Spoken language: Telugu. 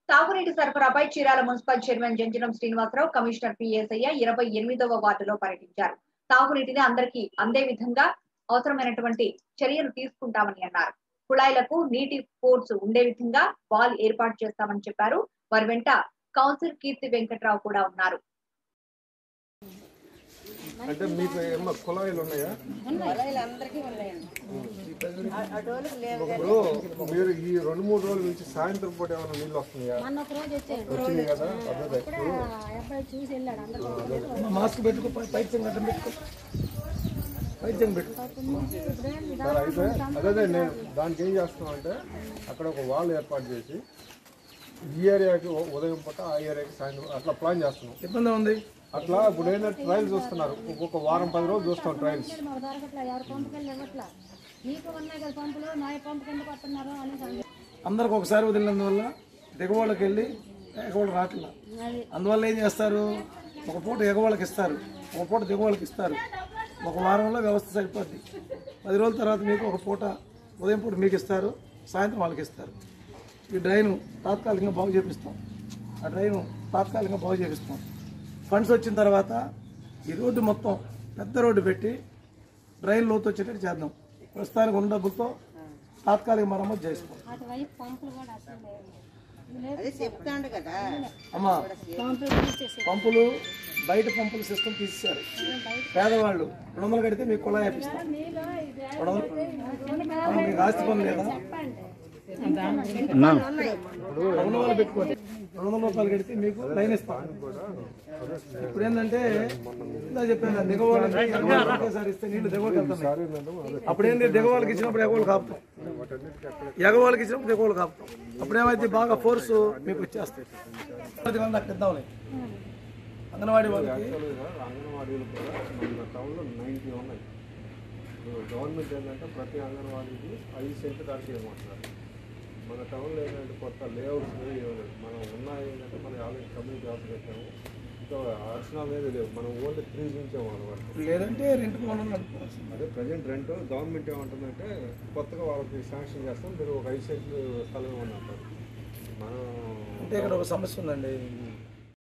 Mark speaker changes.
Speaker 1: తాగునీటి సరఫరాపై Chirala municipal chairman Janjanam Srinivasarao commissioner PSI ఇరవై ఎనిమిదవ వార్డులో పర్యటించారు తాగునీటిని అందరికీ అందే విధంగా అవసరమైనటువంటి చర్యలు తీసుకుంటామని అన్నారు కుళాయిలకు నీటి ఫోర్స్ ఉండే విధంగా వాల్ ఏర్పాటు చేస్తామని చెప్పారు వారి వెంట కౌన్సిల్ కీర్తి వెంకట్రావు కూడా ఉన్నారు
Speaker 2: అంటే మీకు ఏమన్నా కుళాయిలు ఉన్నాయా
Speaker 3: అందరికీ ఉన్నాయండి అటోళ్ళకి లేవు
Speaker 2: ఇప్పుడు మీరు ఈ రెండు మూడు రోజుల నుంచి సాయంత్రం పూట ఏమైనా నీళ్ళు వస్తున్నాయా
Speaker 4: మొన్న ఒక రోజు వచ్చాడు
Speaker 2: వచ్చినాయి కదా అదే
Speaker 4: అప్పుడే ఆ అబ్బాయి చూసి వెళ్ళాడు అందరూ
Speaker 5: మాస్క్ పెట్టుకో పై- పైప్ చెంగటం పెట్టుకో పైప్ చెంగ పెట్టుకో
Speaker 2: సరే అయితే అదే అదే నేను దానికి ఏం చేస్తున్నాం అంటే అక్కడ ఒక వాల్ ఏర్పాటు చేసి ఈ ఏరియాకి ఉ- ఉదయం పూట ఆ ఏరియాకి సాయంత్రం అట్లా ప్లాన్ చేస్తున్నాం
Speaker 5: ఇబ్బంది ఉంది
Speaker 2: అట్లా ఇప్పుడు ఏంటంటే ట్రయల్స్ చూస్తున్నారు ఒక్కొక్క వారం పది రోజులు చూస్తాం ట్రయల్స్
Speaker 4: మాకు దొరకట్లా ఎవరు పంపుకెళ్ళి ఇవ్వట్లా మీకు ఉన్నాయి కదా పంపులు నా పంపుకి ఎందుకు వస్తున్నారు అనేసి అన్నారు.
Speaker 5: అందరికి ఒకసారి వదిలినందువల్ల దిగవాళ్ళకి వెళ్ళి ఎగవాళ్ళు రావట్లా
Speaker 4: అది
Speaker 5: అందువల్ల ఏం చేస్తారు ఒక పూట ఎగవాళ్ళకి ఇస్తారు ఒక పూట దిగవాళ్ళకి ఇస్తారు ఒక వారంలో వ్యవస్థ సరిపోద్ది పది రోజుల తర్వాత మీకు ఒక పూట ఉదయం పూట మీకు ఇస్తారు సాయంత్రం వాళ్ళకి ఇస్తారు ఈ డ్రైను తాత్కాలికంగా బాగు చేపిస్తాం ఆ డ్రైను తాత్కాలికంగా బాగు చేపిస్తాం ఫండ్స్ వచ్చిన తర్వాత ఈ రోడ్డు మొత్తం పెద్ద రోడ్డు పెట్టి డ్రైన్ లోతు వచ్చేటట్టు చేద్దాం ప్రస్తుతానికి ఉన్న డబ్బులతో తాత్కాలిక మరమ్మతు చేస్తాం
Speaker 4: అటువైపు పంపులు కూడా అసలు లేవు.
Speaker 3: అదే చెప్తాండు కదా
Speaker 5: అమ్మా
Speaker 4: పంపులు తీసేసి
Speaker 5: పంపులు బయట పంపుల సిస్టమ్ తీసేశారు పేదవాళ్ళు రెండు వందలు కడితే మీకు కుళాయి వేపిస్తాం
Speaker 4: మీలో ఇది
Speaker 5: రెండు వందలు ఆ, మీకు ఆస్తి పని లేదా
Speaker 4: చెప్పండి
Speaker 5: రెండు వందలు పెట్టుకోండి రెండు వందల రూపాయలు కడితే మీకు లైన్ ఇస్తాం ఇప్పుడు ఏంటంటే ఇందా చెప్పాను దిగవాళ్ళకి ఎగవాళ్ళకి ఒకేసారి ఇస్తే నీళ్లు దిగవాళ్ళకి వెళ్తున్నాయి అప్పుడు ఏంటి దిగవాళ్ళకి ఇచ్చినప్పుడు ఎగవాళ్ళు కాపుతాం ఎగవాళ్ళకి ఇచ్చినప్పుడు దిగవాళ్ళు కాపుతాం అప్పుడు ఏమైతే బాగా ఫోర్స్ మీకు వచ్చేస్తాయి పది మంది అక్కడ ఇద్దాంలే అంగన్వాడీ వాళ్ళకి
Speaker 2: అంగన్వాడీలు కూడా మన టౌన్లో నైంటీ ఉన్నాయి ఇప్పుడు గవర్నమెంట్ ఏంటంటే ప్రతి అంగన్వాడీకి ఐదు సెంట్లు దాకా ఇవ్వమంటున్నారు మన టౌన్లో ఏంటంటే కొత్త లేఅవుట్స్ ఇవ్వలేదు మనం ఉన్నాయి ఏంటంటే మనం ఆల్రెడీ కమ్యూనిటీ ఆఫీస్ పెట్టాము ఇంకా అర్చన అనేది లేవు మనం ఓన్లీ త్రీ ఇచ్చాము అనమాట
Speaker 5: లేదంటే రెంట్ కొనాలి అనుకోవాల్సింది
Speaker 2: అదే ప్రజెంట్ రెంట్ గవర్నమెంట్ ఏమంటుందంటే కొత్తగా వాళ్ళకి శాంక్షన్ చేస్తాం మీరు ఒక ఐదు సెంట్లు స్థలం ఇవ్వండి అంటారు మనం
Speaker 5: అంటే ఇక్కడ ఒక సమస్య ఉందండి